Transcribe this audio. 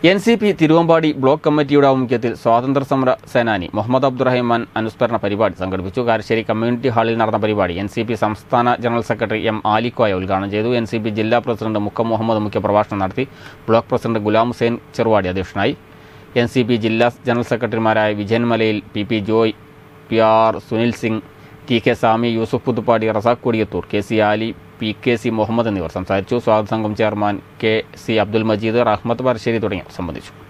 N C P Thiruvambady block കമ്മിറ്റിയുടെ ആഭിമുഖ്യത്തിൽ സ്വാതന്ത്ര്യ സമര സേനാനി മുഹമ്മദ് അബ്ദുറഹിമാൻ അനുസ്മരണ പരിപാടി സംഘടിപ്പിച്ചു കാരശ്ശേരി കമ്മ്യൂണിറ്റി ഹാളിൽ നടന്ന പരിപാടി എൻ സി പി സംസ്ഥാന ജനറൽ സെക്രട്ടറി എം ആലിക്കോയ ഉദ്ഘാടനം ചെയ്തു എൻ സി പി ജില്ലാ പ്രസിഡന്റ് മുക്കം മുഹമ്മദ് മുഖ്യപ്രഭാഷണം നടത്തി ബ്ലോക്ക് പ്രസിഡന്റ് ഗുലാം ഹുസൈൻ ചെറുവാടി അധ്യക്ഷനായി എൻ സി പി ജില്ലാ ജനറൽ സെക്രട്ടറിമാരായ Vijayan Malayil P P Joy P R Sunil Singh T K Sami Yusuf Puthuppadi Razak Kodiyathur K C Ali P K C Muhammad എന്നിവർ സംസാരിച്ചു സ്വാഗത സംഘം chairman K C Abdul Majeed Rahmath Parassery തുടങ്ങിയവർ സംബന്ധിച്ചു